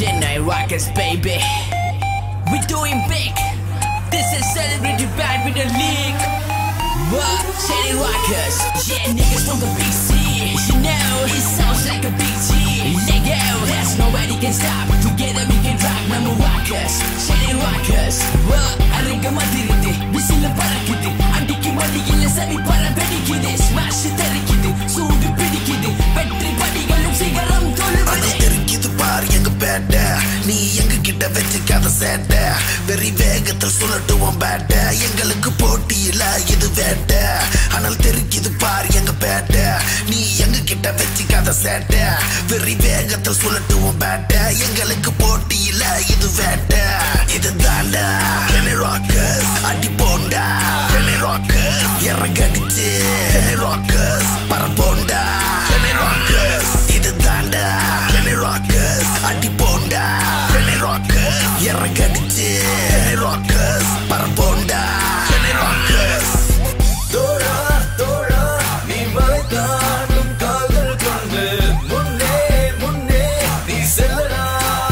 Chennai Rockets, baby. We doing big. This is celebrity band with the league. What? Chennai Rockers. Yeah, niggas from the big C. You know, it sounds like a big G. Nigga, that's nobody can stop. Together we can rock, number rockers. Chennai Rockers. What? அரங்க மதிருது விசில பறக்குது அடிக்கு மடியில சரி பற வெடிக்குது smash தெரிக்குது சூடு பிடிக்குது வெற்றி படிகளும் சிகரம் ஆனா தொழுவது தெரிக்குது பார் எங்க பேட்ட நீ எங்க கிட்ட வச்சுக்காத சேட்ட வெறி வேகத்தில் சுழட்டுவோம் பேட்ட எங்களுக்கு போட்டியில இது வேட்ட ஆனால் தெரிக்குது பார் எங்க பேட்ட நீ எங்க கிட்ட வச்சுக்காத சேட்ட வெறி வேகத்தில் சுழட்டுவோம் பேட்ட எங்களுக்கு போட்டியில இது வேட்ட இது தாண்டா ராக்கர்ஸ் அடி போண்டா ராக்கர்ஸ் இறங்கடிச்சு ராக்கர்ஸ் பரப்போண்டா ராக்கர்ஸ் இது தாண்டா ராக்கர்ஸ் அடி போண்டா ராக்கர்ஸ் இறங்கடிச்சு ராக்கர்ஸ் பரப்போண்டா ராக்கர்ஸ் தோழா தோழா நீ மலை தாண்டும் கால்கள் கொண்டு முன்னே முன்னே நீ செல்லடா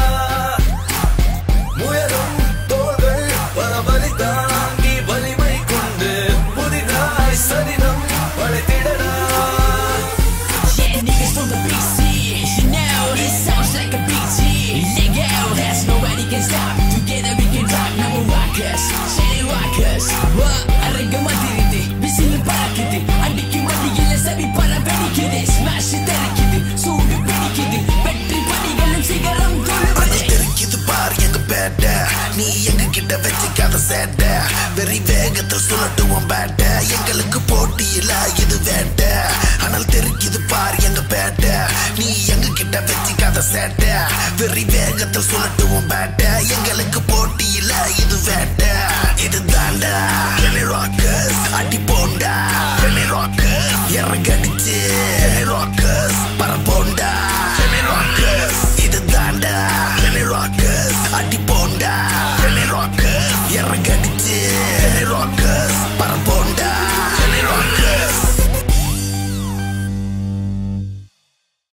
முயலும் தோள்கள் பரவலி தாங்கி வலிமை கொண்டு புதிதாய் சதினம் படைத்திடடா Yeah, niggas from the big C. You know, it sounds like a big G. Nigga, that's nobody can stop. Together we can rock, number rockers. Chennai Rockers. What? அரங்க மதிருது விசில் பறக்குது அடிக்கு மடியில சரி பற வெடிக்குது ஸ்மாஷ் தெரிக்குது சூடு பிடிக்குது வெற்றி படிகளும் சிகரம் ஆனா தொழுவது தெரிக்குது பார் எங்க பேட்ட நீ எங்க கிட்ட வச்சுக்காத சேட்ட வெறி வேகத்தில் சுழட்டுவோம் பேட்ட எங்களுக்கு போட்டியில இது வேட்ட ஆனால் தெரிக்குது பார் எங்க பேட்ட நீ எங்க கிட்ட வச்சுக்காத சேட்ட வெறி வேகத்தில் சுழட்டுவோம் பேட்ட எங்களுக்கு போட்டியில இது வேட்ட இது தாண்டா ராக்கர்ஸ் அடி போண்டா ராக்கர்ஸ் இறங்கடிச்சு ராக்கர்ஸ்